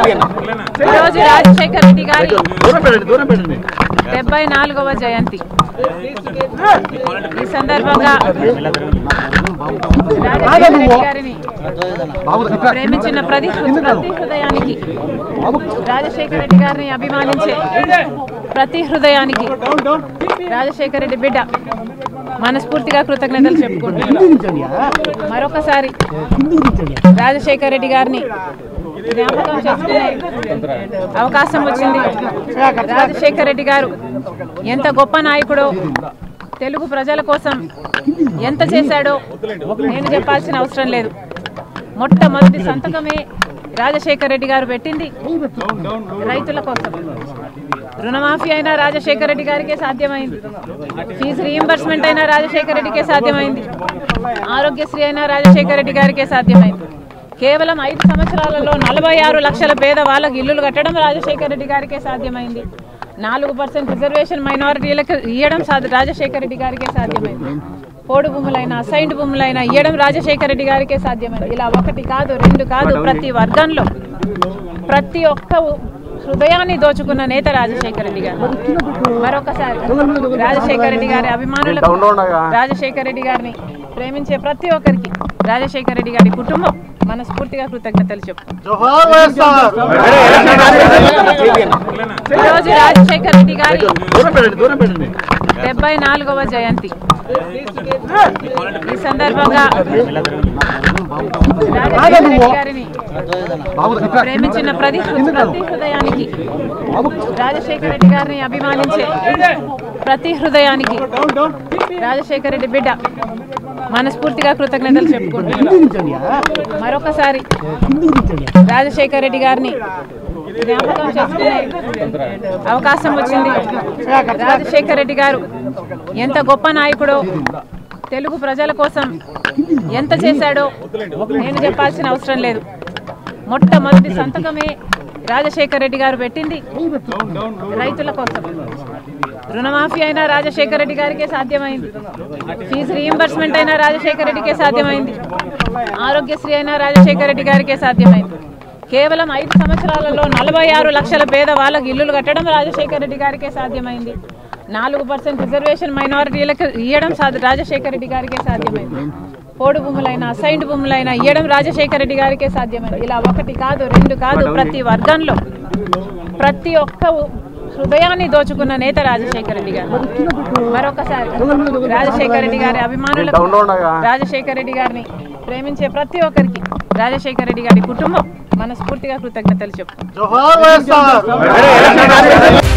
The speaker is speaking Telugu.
ఈరోజు రాజశేఖర రెడ్డి గారి దూరం పెట్టండి దూరం పెట్టండి డెబ్బై నాలుగవ జయంతి ఈ సందర్భంగా రాజశేఖర రెడ్డి గారిని ప్రేమించిన ప్రతి ప్రతి హృదయానికి రాజశేఖర రెడ్డి గారిని అభిమానించే ప్రతి హృదయానికి రాజశేఖర రెడ్డి బిడ్డ మనస్ఫూర్తిగా కృతజ్ఞతలు చెప్పుకుంటున్నాను మరొకసారి రాజశేఖర రెడ్డి గారిని జ్ఞాపకం చేసుకునే అవకాశం వచ్చింది రాజశేఖర రెడ్డి గారు ఎంత గొప్ప నాయకుడో తెలుగు ప్రజల కోసం ఎంత చేశాడో నేను చెప్పాల్సిన అవసరం లేదు మొట్టమొదటి సంతకమే రాజశేఖర రెడ్డి గారు పెట్టింది రైతుల కోసం రుణమాఫీ అయినా రాజశేఖర రెడ్డి గారికే సాధ్యమైంది ఫీజు రీఎంబర్స్మెంట్ అయినా రాజశేఖర రెడ్డికే సాధ్యమైంది ఆరోగ్యశ్రీ అయినా రాజశేఖర రెడ్డి గారికే సాధ్యమైంది కేవలం ఐదు సంవత్సరాలలో నలభై ఆరు లక్షల పేద వాళ్ళకి ఇల్లులు కట్టడం రాజశేఖర రెడ్డి గారికే సాధ్యమైంది నాలుగు పర్సెంట్ రిజర్వేషన్ మైనారిటీలకు ఇవ్వడం సాధ రాజశేఖర రెడ్డి గారికే సాధ్యమైంది పోడు భూములైనా అసైన్డ్ భూములైనా ఇవ్వడం రాజశేఖర రెడ్డి గారికే సాధ్యమైంది ఇలా ఒకటి కాదు రెండు కాదు ప్రతి వర్గంలో ప్రతి ఒక్క హృదయాన్ని దోచుకున్న నేత రాజశేఖర రెడ్డి గారు మరొకసారి రాజశేఖర రెడ్డి గారి అభిమానులకు రాజశేఖర రెడ్డి గారిని ప్రేమించే ప్రతి ఒక్కరికి రాజశేఖర రెడ్డి గారి కుటుంబం మనస్ఫూర్తిగా కృతజ్ఞతలు చెప్తాం ఈరోజు రాజశేఖర రెడ్డి గారి దూరం పెట్టండి దూరం పెట్టండి డెబ్బై నాలుగవ జయంతి ఈ సందర్భంగా రాజశేఖర రెడ్డి గారిని ప్రేమించిన ప్రతి ప్రతి హృదయానికి రాజశేఖర రెడ్డి గారిని అభిమానించే ప్రతి హృదయానికి రాజశేఖర రెడ్డి బిడ్డ మనస్ఫూర్తిగా కృతజ్ఞతలు చెప్పుకుంటున్నాను మరొకసారి రాజశేఖర రెడ్డి గారిని జ్ఞాపకం చేసుకునే అవకాశం వచ్చింది రాజశేఖర రెడ్డి గారు ఎంత గొప్ప నాయకుడో తెలుగు ప్రజల కోసం ఎంత చేశాడో నేను చెప్పాల్సిన అవసరం లేదు మొట్టమొదటి సంతకమే రాజశేఖర రెడ్డి గారు పెట్టింది రైతుల కోసం రుణమాఫీ అయినా రాజశేఖర రెడ్డి గారికే సాధ్యమైంది ఫీజు రీఎంబర్స్మెంట్ అయినా రాజశేఖర రెడ్డికే సాధ్యమైంది ఆరోగ్యశ్రీ అయినా రాజశేఖర రెడ్డి గారికే సాధ్యమైంది కేవలం ఐదు సంవత్సరాలలో నలభై ఆరు లక్షల పేద వాళ్ళకి ఇల్లులు కట్టడం రాజశేఖర రెడ్డి గారికే సాధ్యమైంది నాలుగు పర్సెంట్ రిజర్వేషన్ మైనారిటీలకు ఇవ్వడం సాధ రాజశేఖర రెడ్డి గారికే సాధ్యమైంది పోడు భూములైనా అసైన్డ్ భూములైనా ఇవ్వడం రాజశేఖర రెడ్డి గారికే సాధ్యమైంది ఇలా ఒకటి కాదు రెండు కాదు ప్రతి వర్గంలో ప్రతి ఒక్క హృదయాన్ని దోచుకున్న నేత రాజశేఖర రెడ్డి గారు మరొకసారి రాజశేఖర రెడ్డి గారి అభిమానులకు రాజశేఖర రెడ్డి గారిని ప్రేమించే ప్రతి ఒక్కరికి రాజశేఖర రెడ్డి గారి కుటుంబం మనస్ఫూర్తిగా కృతజ్ఞతలు చెప్తాం